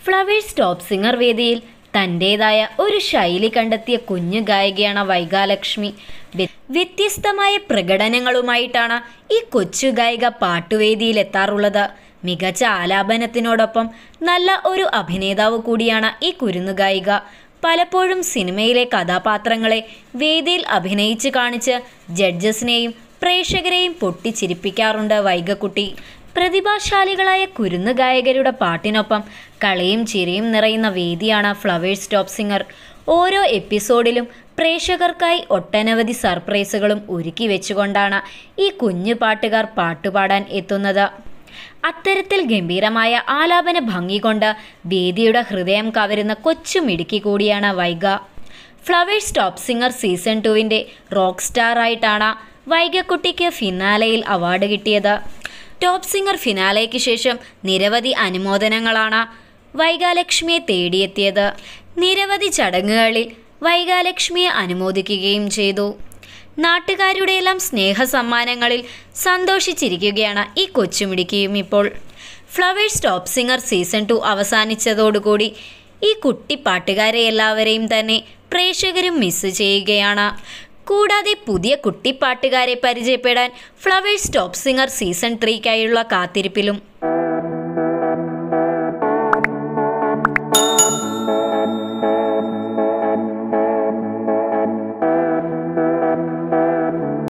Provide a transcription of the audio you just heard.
flowers top singer വേദിയിൽ തൻ്റേതായ ഒരു ശൈലി കണ്ടെത്തിയ കുഞ്ഞു ഗായികയാണ് വൈഗാലക്ഷ്മി വ്യ- വ്യത്യസ്തമായ പ്രകടനങ്ങളുമായിട്ടാണ് ഈ കൊച്ചു ഗായിക പാട്ടുവേദിയിൽ എത്താറുള്ളത് മികച്ച ആലാപനത്തിനോടൊപ്പം നല്ല ഒരു അഭിനേതാവ് കൂടിയാണ് ഈ കുരുന്നു ഗായിക പലപ്പോഴും സിനിമയിലെ കഥാപാത്രങ്ങളെ വേദിയിൽ അഭിനയിച്ച് കാണിച്ച് ജഡ്ജസിനെയും പ്രേക്ഷകരെയും പൊട്ടിച്ചിരിപ്പിക്കാറുണ്ട് വൈഗക്കുട്ടി പ്രതിഭാശാലികളായ കുരുന്നു ഗായകരുടെ പാട്ടിനൊപ്പം കളിയും ചിരിയും നിറയുന്ന വേദിയാണ് ഫ്ലവേഴ്സ് ടോപ്പ് സിംഗർ ഓരോ എപ്പിസോഡിലും പ്രേക്ഷകർക്കായി ഒട്ടനവധി സർപ്രൈസുകളും ഒരുക്കി വെച്ചുകൊണ്ടാണ് ഈ കുഞ്ഞു പാട്ടുകാർ പാട്ടുപാടാൻ എത്തുന്നത് അത്തരത്തിൽ ഗംഭീരമായ ആലാപന ഭംഗി കൊണ്ട് വേദിയുടെ ഹൃദയം കവരുന്ന കൊച്ചു മിടുക്കി കൂടിയാണ് Vaiga Flowers top singer season ടുവിൻ്റെ റോക്ക് സ്റ്റാർ ആയിട്ടാണ് വൈഗക്കുട്ടിക്ക് ഫിനാലയിൽ അവാർഡ് കിട്ടിയത് ടോപ്പ് സിംഗർ ഫിനാലയ്ക്ക് ശേഷം നിരവധി അനുമോദനങ്ങളാണ് വൈഗാലക്ഷ്മിയെ തേടിയെത്തിയത് നിരവധി ചടങ്ങുകളിൽ വൈഗാലക്ഷ്മിയെ അനുമോദിക്കുകയും ചെയ്തു നാട്ടുകാരുടെയെല്ലാം സ്നേഹ സമ്മാനങ്ങളിൽ സന്തോഷിച്ചിരിക്കുകയാണ് ഈ കൊച്ചുമിടിക്കുകയും ഇപ്പോൾ Flowers top singer season two അവസാനിച്ചതോടുകൂടി ഈ കുട്ടി പാട്ടുകാരെ എല്ലാവരെയും തന്നെ പ്രേക്ഷകരും മിസ് ചെയ്യുകയാണ് കൂടാതെ പുതിയ കുട്ടിപ്പാട്ടുകാരെ പരിചയപ്പെടാൻ ഫ്ലവേഴ്സ് ടോപ്പ് സിംഗർ സീസൺ ത്രീക്കായുള്ള കാത്തിരിപ്പിലും